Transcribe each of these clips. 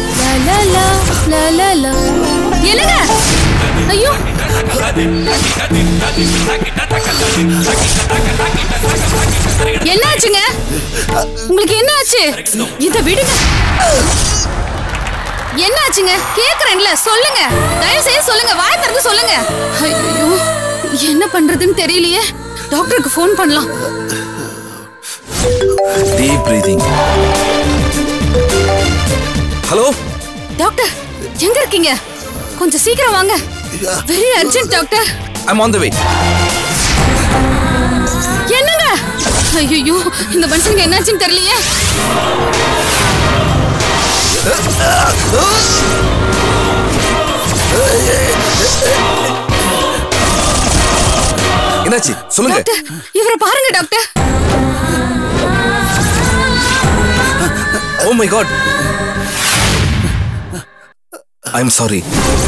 லா, லா, லா, லா, லா. என்னங்க ஐயோ என்னாச்சுங்க உங்களுக்கு என்ன ஆச்சு இத விடுங்க என்னாச்சுங்க கேக்குறேன்ல சொல்லுங்க தயவு செய்து சொல்லுங்க வாய் திறந்து சொல்லுங்க ஐயோ என்ன பண்றதுன்னு தெரியலையே டாக்டருக்கு ஃபோன் பண்ணலாம் டீப் பிரீதிங் ஹலோ டாக்டர் எங்க இருக்கீங்க கொஞ்சம் சீக்கிரம் வாங்க very urgent doctor I'm on the way என்னங்க ஐயோ இந்த மனுஷனுக்கு என்னாச்சுன்னு தெரியலையே என்னாச்சு சொல்லுங்க டாக்டர் இவரை பாருங்க doctor oh my god I am sorry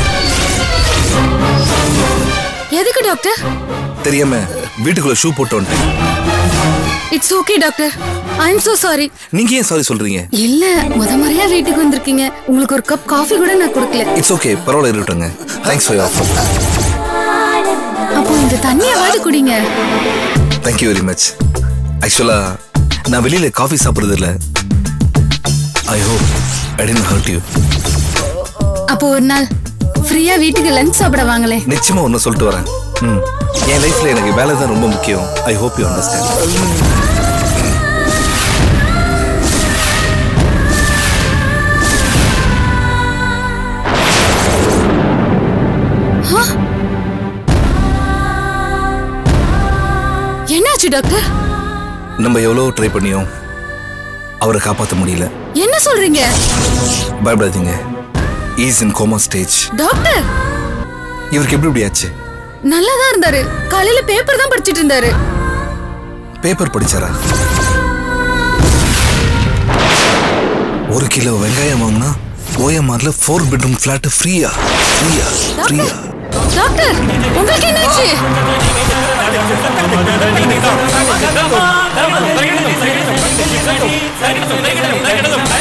எதுக்கு டாக்டர் தெரியாம வீட்டுக்குள்ள ஷூ போட்டு வந்துட்டேன் it's okay doctor I am so sorry நீங்க ஏன் சாரி சொல்றீங்க இல்ல முத முறையா வீட்டுக்கு வந்திருக்கீங்க உங்களுக்கு ஒரு கப் காஃபி கூட நான் கொடுக்கல இட்ஸ் ஓகே பரவாயில்ல இருக்கட்டுங்க தேங்க்ஸ் ஃபார் ஆஃபர் அப்போ இந்த தண்ணியாவது குடிங்க தேங்க்யூ வெரி மச் ஆக்சுவலா நான் வெளியில காஃபி சாப்பிடுறது இல்ல I hope I didn't hurt you அப்போ ஒரு நாள் ஃப்ரீயா வீட்டுக்கு லஞ்ச் சாப்பிட வாங்களே நிச்சயமா ஒன்று சொல்லிட்டு வரேன் ம் என் லைஃப்ல எனக்கு வேலை தான் ரொம்ப முக்கியம் ஐ ஹோப் யூ அண்டர்ஸ்டாண்ட் என்னாச்சு டாக்டர் நம்ம எவ்வளோ ட்ரை பண்ணியோம் அவரை காப்பாற்ற முடியல என்ன சொல்றீங்க பயப்படாதீங்க is in coma stage doctor இவருக்கு எப்படி இப்படி ஆச்சு நல்லா தான் இருந்தாரு காலையில பேப்பர் தான் படிச்சிட்டு இருந்தாரு பேப்பர் படிச்சாரா ஒரு கிலோ வெங்காயம் வாங்கினா ஓஎம்ஆர்ல ஃபோர் பெட்ரூம் ஃபிளாட் ஃப்ரீயா ஃப்ரீயா ஃப்ரீயா டாக்டர் உங்களுக்கு என்னாச்சு Thank you.